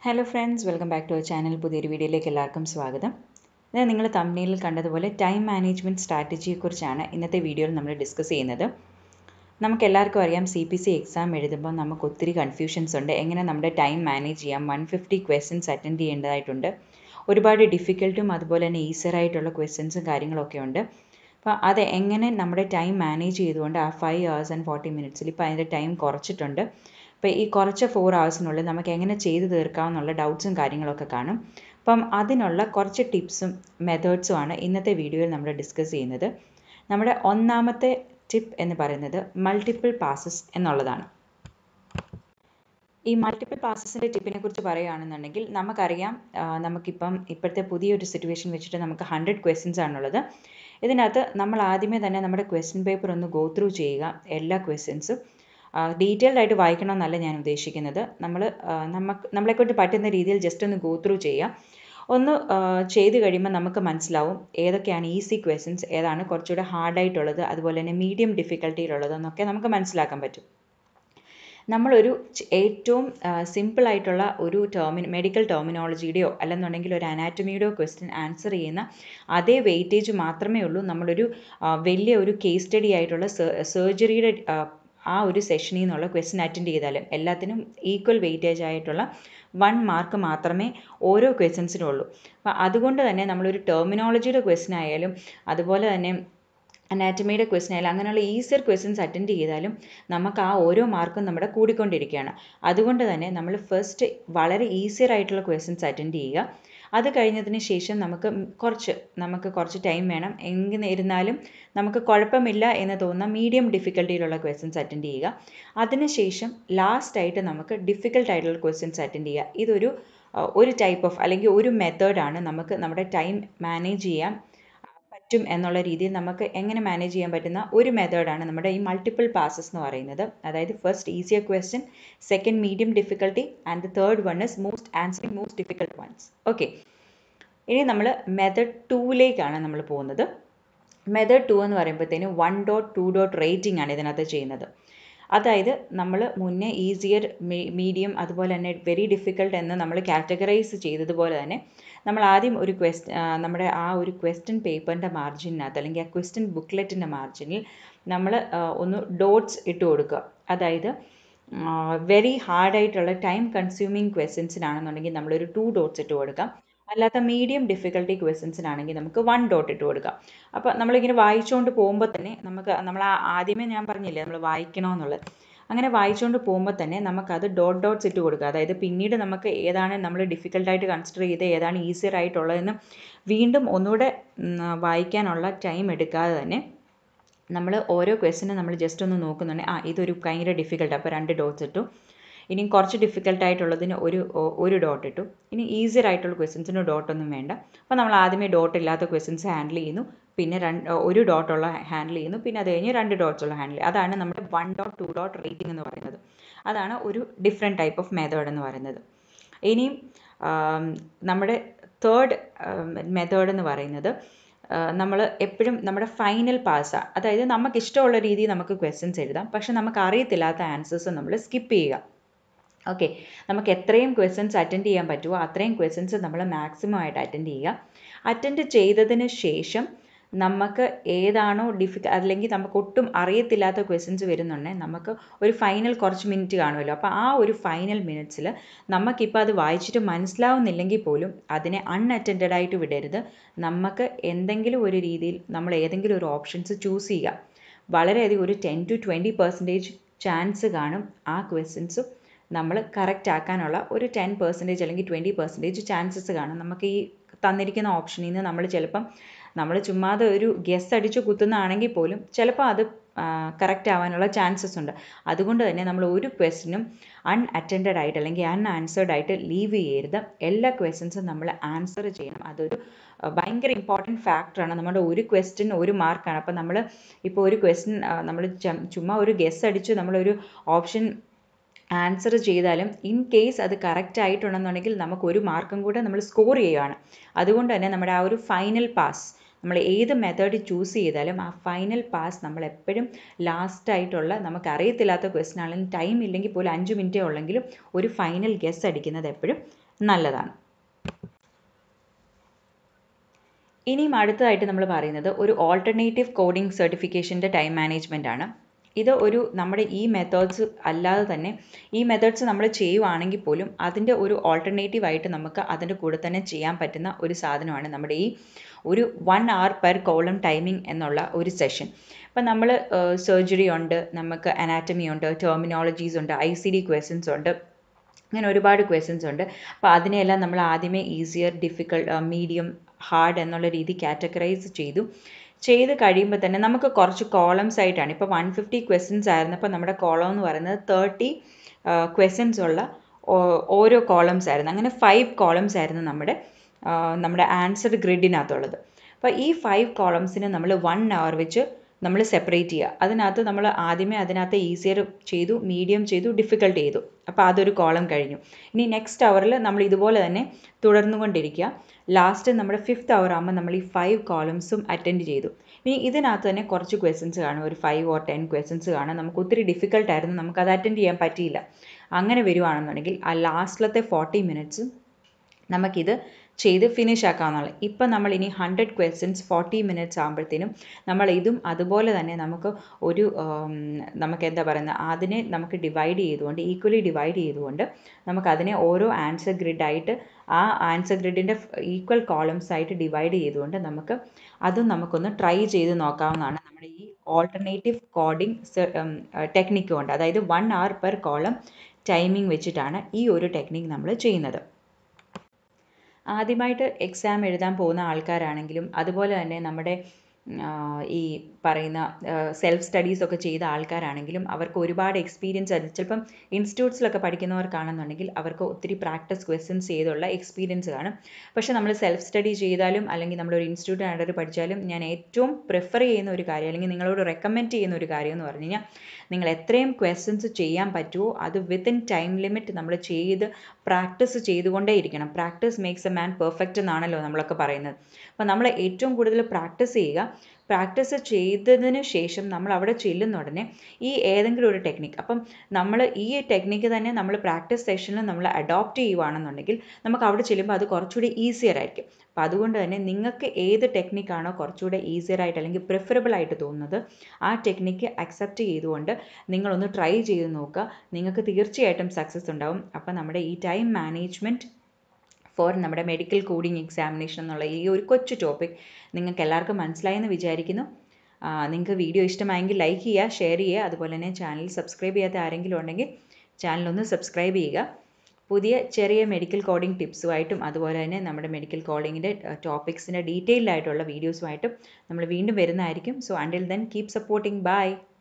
hello friends welcome back to our channel പുതിയൊരു വീഡിയോയിലേക്ക് എല്ലാവർക്കും സ്വാഗതം ഇത് നിങ്ങൾ തമ്മിലിൽ കണ്ടതുപോലെ ടൈം മാനേജ്മെൻറ്റ് സ്ട്രാറ്റജിയെക്കുറിച്ചാണ് ഇന്നത്തെ വീഡിയോയിൽ നമ്മൾ ഡിസ്കസ് ചെയ്യുന്നത് നമുക്ക് എല്ലാവർക്കും അറിയാം സി പി സി എക്സാം എഴുതുമ്പോൾ നമുക്ക് ഒത്തിരി കൺഫ്യൂഷൻസ് ഉണ്ട് എങ്ങനെ നമ്മുടെ ടൈം മാനേജ് ചെയ്യാം വൺ ഫിഫ്റ്റി ക്വസ്റ്റ്യൻസ് അറ്റൻഡ് ചെയ്യേണ്ടതായിട്ടുണ്ട് ഒരുപാട് ഡിഫിക്കൽട്ടും അതുപോലെ തന്നെ ഈസിയർ ആയിട്ടുള്ള ക്വസ്റ്റ്യൻസും കാര്യങ്ങളൊക്കെ ഉണ്ട് അപ്പോൾ അത് എങ്ങനെ നമ്മുടെ ടൈം മാനേജ് ചെയ്തുകൊണ്ട് ആ ഫൈവ് ഹവേഴ്സ് ആൻഡ് ഫോർട്ടി മിനിറ്റ്സിൽ ഇപ്പോൾ അതിൻ്റെ ടൈം കുറച്ചിട്ടുണ്ട് അപ്പോൾ ഈ കുറച്ച ഫോർ ഹവേഴ്സിനുള്ളിൽ നമുക്ക് എങ്ങനെ ചെയ്ത് തീർക്കാമെന്നുള്ള ഡൗട്ട്സും കാര്യങ്ങളൊക്കെ കാണും അപ്പം അതിനുള്ള കുറച്ച് ടിപ്സും മെത്തേഡ്സും ആണ് ഇന്നത്തെ വീഡിയോയിൽ നമ്മൾ ഡിസ്കസ് ചെയ്യുന്നത് നമ്മുടെ ഒന്നാമത്തെ ടിപ്പ് എന്ന് പറയുന്നത് മൾട്ടിപ്പിൾ പാസസ് എന്നുള്ളതാണ് ഈ മൾട്ടിപ്പിൾ പാസസിൻ്റെ ടിപ്പിനെ കുറിച്ച് പറയുകയാണെന്നുണ്ടെങ്കിൽ നമുക്കറിയാം നമുക്കിപ്പം ഇപ്പോഴത്തെ പുതിയൊരു സിറ്റുവേഷൻ വെച്ചിട്ട് നമുക്ക് ഹൺഡ്രഡ് ക്വസ്റ്റ്യൻസ് ആണുള്ളത് ഇതിനകത്ത് നമ്മൾ ആദ്യമേ തന്നെ നമ്മുടെ ക്വസ്റ്റ്യൻ പേപ്പർ ഒന്ന് ഗോ ത്രൂ ചെയ്യുക എല്ലാ ക്വസ്റ്റ്യൻസും ഡീറ്റെയിൽഡ് ആയിട്ട് വായിക്കണമെന്നല്ല ഞാൻ ഉദ്ദേശിക്കുന്നത് നമ്മൾ നമുക്ക് നമ്മളെക്കൊണ്ട് പറ്റുന്ന രീതിയിൽ ജസ്റ്റ് ഒന്ന് ഗോ ത്രൂ ചെയ്യുക ഒന്ന് ചെയ്ത് കഴിയുമ്പോൾ നമുക്ക് മനസ്സിലാവും ഏതൊക്കെയാണ് ഈസി ക്വസ്റ്റ്യൻസ് ഏതാണ് കുറച്ചുകൂടെ ഹാർഡായിട്ടുള്ളത് അതുപോലെ തന്നെ മീഡിയം ഡിഫിക്കൽട്ടിയിലുള്ളതെന്നൊക്കെ നമുക്ക് മനസ്സിലാക്കാൻ പറ്റും നമ്മളൊരു ഏറ്റവും സിമ്പിൾ ആയിട്ടുള്ള ഒരു ടെർമി മെഡിക്കൽ ടെർമിനോളജിയുടെയോ അല്ലെന്നുണ്ടെങ്കിൽ ഒരു അനാറ്റമിയുടെയോ ക്വസ്റ്റ്യൻ ആൻസർ ചെയ്യുന്ന അതേ വെയിറ്റേജ് മാത്രമേ ഉള്ളൂ നമ്മളൊരു വലിയ ഒരു കേസ് സ്റ്റഡി ആയിട്ടുള്ള സർജറിയുടെ ആ ഒരു സെഷനിൽ നിന്നുള്ള ക്വസ്റ്റ്യൻ അറ്റൻഡ് ചെയ്താലും എല്ലാത്തിനും ഈക്വൽ വെയിറ്റേജ് ആയിട്ടുള്ള വൺ മാർക്ക് മാത്രമേ ഓരോ ക്വസ്റ്റ്യൻസിനും ഉള്ളൂ അപ്പോൾ അതുകൊണ്ട് തന്നെ നമ്മളൊരു ടെർമിനോളജിയുടെ ക്വസ്റ്റ്യൻ ആയാലും അതുപോലെ തന്നെ അനാറ്റമിയുടെ ക്വസ്റ്റ്യൻ ആയാലും അങ്ങനെയുള്ള ഈസിയർ ക്വസ്റ്റ്യൻസ് അറ്റൻഡ് ചെയ്താലും നമുക്ക് ആ ഓരോ മാർക്കും നമ്മുടെ കൂടിക്കൊണ്ടിരിക്കുകയാണ് അതുകൊണ്ട് തന്നെ നമ്മൾ ഫസ്റ്റ് വളരെ ഈസിയർ ആയിട്ടുള്ള ക്വസ്റ്റ്യൻസ് അറ്റൻഡ് ചെയ്യുക അത് കഴിഞ്ഞതിന് ശേഷം നമുക്ക് കുറച്ച് നമുക്ക് കുറച്ച് ടൈം വേണം എന്നിരുന്നാലും നമുക്ക് കുഴപ്പമില്ല എന്ന് തോന്നുന്ന മീഡിയം ഡിഫിക്കൽട്ടിയിലുള്ള ക്വസ്റ്റ്യൻസ് അറ്റൻഡ് ചെയ്യുക അതിനുശേഷം ലാസ്റ്റായിട്ട് നമുക്ക് ഡിഫിക്കൽട്ട് ആയിട്ടുള്ള ക്വസ്റ്റ്യൻസ് അറ്റൻഡ് ചെയ്യുക ഇതൊരു ഒരു ടൈപ്പ് ഓഫ് അല്ലെങ്കിൽ ഒരു മെത്തേഡാണ് നമുക്ക് നമ്മുടെ ടൈം മാനേജ് ചെയ്യാൻ പറ്റും എന്നുള്ള രീതിയിൽ നമുക്ക് എങ്ങനെ മാനേജ് ചെയ്യാൻ പറ്റുന്ന ഒരു മെത്തേഡാണ് നമ്മുടെ ഈ മൾട്ടിപ്പിൾ പാസസ് എന്ന് പറയുന്നത് അതായത് first easier question second medium difficulty and the third one is most answering most difficult ones okay ഇനി നമ്മൾ മെത്തേഡ് ടൂവിലേക്കാണ് നമ്മൾ പോകുന്നത് മെത്തേഡ് ടു എന്ന് പറയുമ്പോഴത്തേനും one dot two dot rating ആണ് ഇതിനകത്ത് ചെയ്യുന്നത് അതായത് നമ്മൾ മുന്നേ ഈസിയർ മീഡിയം അതുപോലെ തന്നെ വെരി ഡിഫിക്കൽട്ട് എന്ന് നമ്മൾ കാറ്റഗറൈസ് ചെയ്തതുപോലെ തന്നെ നമ്മൾ ആദ്യം ഒരു ക്വസ്റ്റ് നമ്മുടെ ആ ഒരു ക്വസ്റ്റ്യൻ പേപ്പറിൻ്റെ മാർജിനകത്ത് അല്ലെങ്കിൽ ആ ക്വസ്റ്റ്യൻ ബുക്ക്ലെറ്റിൻ്റെ മാർജിനിൽ നമ്മൾ ഒന്ന് ഡോട്ട്സ് ഇട്ട് കൊടുക്കുക അതായത് വെരി ഹാർഡായിട്ടുള്ള ടൈം കൺസ്യൂമിങ് ക്വസ്റ്റ്യൻസിനാണെന്നുണ്ടെങ്കിൽ നമ്മളൊരു ടു ഡോട്ട്സ് ഇട്ട് കൊടുക്കാം അല്ലാത്ത മീഡിയം ഡിഫിക്കൽട്ടി ക്വസ്റ്റ്യൻസിനാണെങ്കിൽ നമുക്ക് വൺ ഡോട്ട് ഇട്ട് കൊടുക്കാം അപ്പോൾ നമ്മളിങ്ങനെ വായിച്ചുകൊണ്ട് പോകുമ്പോൾ തന്നെ നമുക്ക് നമ്മൾ ആദ്യമേ ഞാൻ പറഞ്ഞില്ലേ നമ്മൾ വായിക്കണമെന്നുള്ളത് അങ്ങനെ വായിച്ചുകൊണ്ട് പോകുമ്പോൾ തന്നെ നമുക്കത് ഡോട്ട് ഡോട്ട്സ് ഇട്ട് കൊടുക്കുക അതായത് പിന്നീട് നമുക്ക് ഏതാണ് നമ്മൾ ഡിഫിക്കൽട്ടായിട്ട് കൺസിഡർ ചെയ്ത് ഏതാണ് ഈസിയർ ആയിട്ടുള്ളതെന്ന് വീണ്ടും ഒന്നുകൂടെ വായിക്കാനുള്ള ടൈം എടുക്കാതെ തന്നെ നമ്മൾ ഓരോ ക്വസ്റ്റിനും നമ്മൾ ജസ്റ്റ് ഒന്ന് നോക്കുന്നുണ്ടെങ്കിൽ ആ ഇതൊരു ഭയങ്കര ഡിഫിക്കൽട്ട് അപ്പോൾ രണ്ട് ഡോട്ട്സ് ഇട്ടു ഇനി കുറച്ച് ഡിഫിക്കൽട്ട് ആയിട്ടുള്ളതിന് ഒരു ഒരു ഡോട്ട് ഇട്ടു ഇനി ഈസിയർ ആയിട്ടുള്ള ക്വസ്റ്റ്യൻസിന് ഡോട്ടൊന്നും വേണ്ട അപ്പോൾ നമ്മൾ ആദ്യമേ ഡോട്ട് ഇല്ലാത്ത ക്വസ്റ്റ്യൻസ് ഹാൻഡിൽ ചെയ്യുന്നു പിന്നെ രണ്ട് ഒരു ഡോട്ടുള്ള ഹാൻഡിൽ ചെയ്യുന്നു പിന്നെ അത് കഴിഞ്ഞ് രണ്ട് ഡോട്ട്സ് ഉള്ള ഹാൻഡിൽ അതാണ് നമ്മുടെ one dot two dot rating എന്ന് പറയുന്നത് അതാണ് ഒരു ഡിഫറെൻറ്റ് ടൈപ്പ് ഓഫ് മെത്തേഡ് എന്ന് പറയുന്നത് ഇനിയും നമ്മുടെ തേർഡ് മെത്തേഡ് എന്ന് പറയുന്നത് നമ്മൾ എപ്പോഴും നമ്മുടെ ഫൈനൽ പാസ്സാണ് അതായത് നമുക്ക് ഇഷ്ടമുള്ള രീതിയിൽ നമുക്ക് ക്വസ്റ്റ്യൻസ് എഴുതാം പക്ഷെ നമുക്ക് അറിയത്തില്ലാത്ത ആൻസേഴ്സ് നമ്മൾ സ്കിപ്പ് ചെയ്യുക ഓക്കെ നമുക്ക് എത്രയും ക്വസ്റ്റ്യൻസ് അറ്റൻഡ് ചെയ്യാൻ പറ്റുമോ അത്രയും ക്വസ്റ്റ്യൻസ് നമ്മൾ മാക്സിമം ആയിട്ട് അറ്റൻഡ് ചെയ്യുക അറ്റൻഡ് ചെയ്തതിന് ശേഷം നമുക്ക് ഏതാണോ ഡിഫിക്ക അല്ലെങ്കിൽ നമുക്ക് ഒട്ടും അറിയത്തില്ലാത്ത ക്വസ്റ്റ്യൻസ് വരുന്നുണ്ടെങ്കിൽ നമുക്ക് ഒരു ഫൈനൽ കുറച്ച് മിനിറ്റ് കാണുമല്ലോ അപ്പോൾ ആ ഒരു ഫൈനൽ മിനിറ്റ്സിൽ നമുക്കിപ്പോൾ അത് വായിച്ചിട്ട് മനസ്സിലാവുന്നില്ലെങ്കിൽ പോലും അതിനെ അൺഅറ്റൻഡഡ് ആയിട്ട് വിടരുത് നമുക്ക് എന്തെങ്കിലും ഒരു രീതിയിൽ നമ്മൾ ഏതെങ്കിലും ഒരു ഓപ്ഷൻസ് ചൂസ് ചെയ്യുക വളരെയധികം ഒരു ten to twenty percentage chance കാണും ആ ക്വസ്റ്റ്യൻസും നമ്മൾ കറക്റ്റ് ആക്കാനുള്ള ഒരു ടെൻ പെർസെൻറ്റേജ് അല്ലെങ്കിൽ ട്വൻറ്റി പെർസെൻറ്റേജ് ചാൻസസ് കാണും നമുക്ക് ഈ തന്നിരിക്കുന്ന ഓപ്ഷനിൽ നിന്ന് നമ്മൾ ചിലപ്പം നമ്മൾ ചുമ്മാതെ ഒരു ഗസ് അടിച്ച് കുത്തുന്നതാണെങ്കിൽ പോലും ചിലപ്പോൾ അത് കറക്റ്റ് ആവാനുള്ള ചാൻസസ് ഉണ്ട് അതുകൊണ്ട് തന്നെ നമ്മൾ ഒരു ക്വസ്റ്റിനും അൺഅറ്റൻഡഡ് ആയിട്ട് അല്ലെങ്കിൽ അൺആൻസേർഡ് ആയിട്ട് ലീവ് ചെയ്യരുത് എല്ലാ ക്വസ്റ്റ്യൻസും നമ്മൾ ആൻസർ ചെയ്യണം അതൊരു ഭയങ്കര ഇമ്പോർട്ടൻറ്റ് ഫാക്ടറാണ് നമ്മുടെ ഒരു ക്വസ്റ്റ്യൻ ഒരു മാർക്കാണ് അപ്പോൾ നമ്മൾ ഇപ്പോൾ ഒരു ക്വസ്റ്റ്യൻ നമ്മൾ ചുമ്മാ ഒരു ഗസ് അടിച്ച് നമ്മളൊരു ഓപ്ഷൻ ആൻസർ ചെയ്താലും ഇൻ കേസ് അത് കറക്റ്റ് ആയിട്ടുണ്ടെന്നുണ്ടെങ്കിൽ നമുക്ക് ഒരു മാർക്കും കൂടെ നമ്മൾ സ്കോർ ചെയ്യുകയാണ് അതുകൊണ്ട് തന്നെ നമ്മുടെ ആ ഒരു ഫൈനൽ പാസ് നമ്മൾ ഏത് മെത്തേഡ് ചൂസ് ചെയ്താലും ആ ഫൈനൽ പാസ് നമ്മൾ എപ്പോഴും ലാസ്റ്റ് ആയിട്ടുള്ള നമുക്ക് അറിയത്തില്ലാത്ത ക്വസ്റ്റൻ ആണെങ്കിലും ടൈം ഇല്ലെങ്കിൽ പോലും അഞ്ച് മിനിറ്റേ ഉള്ളെങ്കിലും ഒരു ഫൈനൽ ഗസ് അടിക്കുന്നത് എപ്പോഴും നല്ലതാണ് ഇനിയും അടുത്തതായിട്ട് നമ്മൾ പറയുന്നത് ഒരു ഓൾട്ടർനേറ്റീവ് കോഡിംഗ് സർട്ടിഫിക്കേഷൻ്റെ ടൈം മാനേജ്മെൻ്റ് ആണ് ഇത് ഒരു നമ്മുടെ ഈ മെത്തേഡ്സ് അല്ലാതെ തന്നെ ഈ മെത്തേഡ്സ് നമ്മൾ ചെയ്യുവാണെങ്കിൽ പോലും അതിൻ്റെ ഒരു ഓൾട്ടർനേറ്റീവ് ആയിട്ട് നമുക്ക് അതിൻ്റെ കൂടെ തന്നെ ചെയ്യാൻ പറ്റുന്ന ഒരു സാധനമാണ് നമ്മുടെ ഈ ഒരു one hour per column timing എന്നുള്ള ഒരു സെഷൻ ഇപ്പം നമ്മൾ സർജറി ഉണ്ട് നമുക്ക് അനാറ്റമി ഉണ്ട് ടെർമിനോളജീസ് ഉണ്ട് ഐ സി ഡി ക്വസ്റ്റ്യൻസ് ഉണ്ട് അങ്ങനെ ഒരുപാട് ക്വസ്റ്റ്യൻസ് ഉണ്ട് അപ്പോൾ അതിനെയെല്ലാം നമ്മൾ ആദ്യമേ ഈസിയർ ഡിഫിക്കൾട്ട് മീഡിയം ഹാർഡ് എന്നുള്ള രീതി കാറ്റഗറൈസ് ചെയ്തു ചെയ്ത് കഴിയുമ്പോൾ തന്നെ നമുക്ക് കുറച്ച് കോളംസ് ആയിട്ടാണ് ഇപ്പോൾ വൺ ഫിഫ്റ്റി ക്വസ്റ്റ്യൻസ് ആയിരുന്നപ്പോൾ നമ്മുടെ കോളം എന്ന് പറയുന്നത് തേർട്ടി ക്വസ്റ്റ്യൻസ് ഉള്ള ഓരോ കോളംസ് ആയിരുന്നു അങ്ങനെ ഫൈവ് കോളംസ് ആയിരുന്നു നമ്മുടെ നമ്മുടെ ആൻസർ ഗ്രിഡിനകത്തുള്ളത് അപ്പോൾ ഈ ഫൈവ് കോളംസിന് നമ്മൾ വൺ അവർ വെച്ച് നമ്മൾ സെപ്പറേറ്റ് ചെയ്യുക അതിനകത്ത് നമ്മൾ ആദ്യമേ അതിനകത്ത് ഈസിയർ ചെയ്തു മീഡിയം ചെയ്തു ഡിഫിക്കൽട്ട് ചെയ്തു അപ്പോൾ അതൊരു കോളം കഴിഞ്ഞു ഇനി നെക്സ്റ്റ് അവറിൽ നമ്മൾ ഇതുപോലെ തന്നെ തുടർന്നുകൊണ്ടിരിക്കുക ലാസ്റ്റ് നമ്മുടെ ഫിഫ്ത്ത് അവർ ആകുമ്പോൾ നമ്മൾ ഈ ഫൈവ് കോളംസും അറ്റൻഡ് ചെയ്തു ഇനി ഇതിനകത്ത് തന്നെ കുറച്ച് ക്വസ്റ്റ്യൻസ് കാണും ഒരു ഫൈവ് ഓർ ടെൻ ക്വസ്റ്റ്യൻസ് കാണാം നമുക്ക് ഒത്തിരി ഡിഫിക്കൽട്ടായിരുന്നു നമുക്കത് അറ്റൻഡ് ചെയ്യാൻ പറ്റിയില്ല അങ്ങനെ വരുവാണെന്നുണ്ടെങ്കിൽ ആ ലാസ്റ്റിലത്തെ ഫോർട്ടി മിനിറ്റ്സും നമുക്കിത് ചെയ്ത് ഫിനിഷ് ആക്കാവുന്നതാണ് ഇപ്പം നമ്മൾ ഇനി ഹൺഡ്രഡ് ക്വസ്റ്റ്യൻസ് ഫോർട്ടി മിനിറ്റ്സ് ആകുമ്പോഴത്തേനും നമ്മൾ ഇതും അതുപോലെ തന്നെ നമുക്ക് ഒരു നമുക്ക് എന്താ പറയുന്നത് അതിനെ നമുക്ക് ഡിവൈഡ് ചെയ്തുകൊണ്ട് ഈക്വലി ഡിവൈഡ് ചെയ്തുകൊണ്ട് നമുക്ക് അതിനെ ഓരോ ആൻസർ ഗ്രിഡായിട്ട് ആ ആൻസർ ഗ്രിഡിൻ്റെ ഈക്വൽ കോളംസ് ആയിട്ട് ഡിവൈഡ് ചെയ്തുകൊണ്ട് നമുക്ക് അതും നമുക്കൊന്ന് ട്രൈ ചെയ്ത് നോക്കാവുന്നതാണ് നമ്മുടെ ഈ ഓൾട്ടർനേറ്റീവ് കോഡിംഗ് ടെക്നിക്ക് കൊണ്ട് അതായത് one hour per column timing വെച്ചിട്ടാണ് ഈ ഒരു ടെക്നിക്ക് നമ്മൾ ചെയ്യുന്നത് ആദ്യമായിട്ട് എക്സാം എഴുതാൻ പോകുന്ന ആൾക്കാരാണെങ്കിലും അതുപോലെ തന്നെ നമ്മുടെ ഈ പറയുന്ന സെൽഫ് സ്റ്റഡീസ് ഒക്കെ ചെയ്ത ആൾക്കാരാണെങ്കിലും അവർക്ക് ഒരുപാട് എക്സ്പീരിയൻസ് അത് ചിലപ്പം ഇൻസ്റ്റിറ്റ്യൂട്ട്സിലൊക്കെ പഠിക്കുന്നവർക്കാണെന്നുണ്ടെങ്കിൽ അവർക്ക് ഒത്തിരി പ്രാക്ടീസ് ക്വസ്റ്റ്യൻസ് ചെയ്തുള്ള എക്സ്പീരിയൻസ് കാണും പക്ഷേ നമ്മൾ സെൽഫ് സ്റ്റഡി ചെയ്താലും അല്ലെങ്കിൽ നമ്മളൊരു ഇൻസ്റ്റിറ്റ്യൂട്ട് അണ്ടർ പഠിച്ചാലും ഞാൻ ഏറ്റവും പ്രിഫർ ചെയ്യുന്ന ഒരു കാര്യം അല്ലെങ്കിൽ നിങ്ങളോട് റെക്കമെൻഡ് ചെയ്യുന്ന ഒരു കാര്യം എന്ന് പറഞ്ഞു കഴിഞ്ഞാൽ നിങ്ങൾ എത്രയും ക്വസ്റ്റ്യൻസ് ചെയ്യാൻ പറ്റുമോ അത് വിത്തിൻ ടൈം ലിമിറ്റ് നമ്മൾ ചെയ്ത് പ്രാക്ടീസ് ചെയ്തുകൊണ്ടേ ഇരിക്കണം practice makes a man perfect എന്നാണല്ലോ നമ്മളൊക്കെ പറയുന്നത് അപ്പോൾ നമ്മൾ ഏറ്റവും കൂടുതൽ പ്രാക്ടീസ് ചെയ്യുക പ്രാക്ടീസ് ചെയ്തതിന് ശേഷം നമ്മൾ അവിടെ ചെല്ലുന്ന ഉടനെ ഈ ഏതെങ്കിലും ഒരു ടെക്നിക്ക് അപ്പം നമ്മൾ ഈ ടെക്നിക്ക് തന്നെ നമ്മൾ പ്രാക്ടീസ് സെഷനിൽ നമ്മൾ അഡോപ്റ്റ് ചെയ്യുവാണെന്നുണ്ടെങ്കിൽ നമുക്ക് അവിടെ ചെല്ലുമ്പോൾ അത് കുറച്ചുകൂടി ഈസിയർ ആയിരിക്കും അപ്പം അതുകൊണ്ട് തന്നെ നിങ്ങൾക്ക് ഏത് ടെക്നിക്കാണോ കുറച്ചുകൂടെ ഈസിയർ ആയിട്ട് അല്ലെങ്കിൽ പ്രിഫറബിൾ ആയിട്ട് തോന്നുന്നത് ആ ടെക്നിക്ക് അക്സെപ്റ്റ് ചെയ്തുകൊണ്ട് നിങ്ങളൊന്ന് ട്രൈ ചെയ്ത് നോക്കുക നിങ്ങൾക്ക് തീർച്ചയായിട്ടും സക്സസ് ഉണ്ടാവും അപ്പം നമ്മുടെ ഈ ടൈം മാനേജ്മെൻറ്റ് ഫോർ നമ്മുടെ മെഡിക്കൽ കോഡിംഗ് എക്സാമിനേഷൻ എന്നുള്ള ഈ ഒരു കൊച്ചു ടോപ്പിക് നിങ്ങൾക്ക് എല്ലാവർക്കും മനസ്സിലായെന്ന് വിചാരിക്കുന്നു നിങ്ങൾക്ക് വീഡിയോ ഇഷ്ടമായെങ്കിൽ ലൈക്ക് ചെയ്യുക ഷെയർ ചെയ്യുക അതുപോലെ തന്നെ ചാനൽ സബ്സ്ക്രൈബ് ചെയ്യാത്ത ആരെങ്കിലും ഉണ്ടെങ്കിൽ ചാനലൊന്ന് സബ്സ്ക്രൈബ് ചെയ്യുക പുതിയ ചെറിയ മെഡിക്കൽ കോഡിംഗ് ടിപ്സുമായിട്ടും അതുപോലെ തന്നെ നമ്മുടെ മെഡിക്കൽ കോഡിങ്ങിൻ്റെ ടോപ്പിക്സിൻ്റെ ഡീറ്റെയിൽഡ് ആയിട്ടുള്ള വീഡിയോസുമായിട്ടും നമ്മൾ വീണ്ടും വരുന്നതായിരിക്കും so until then keep supporting by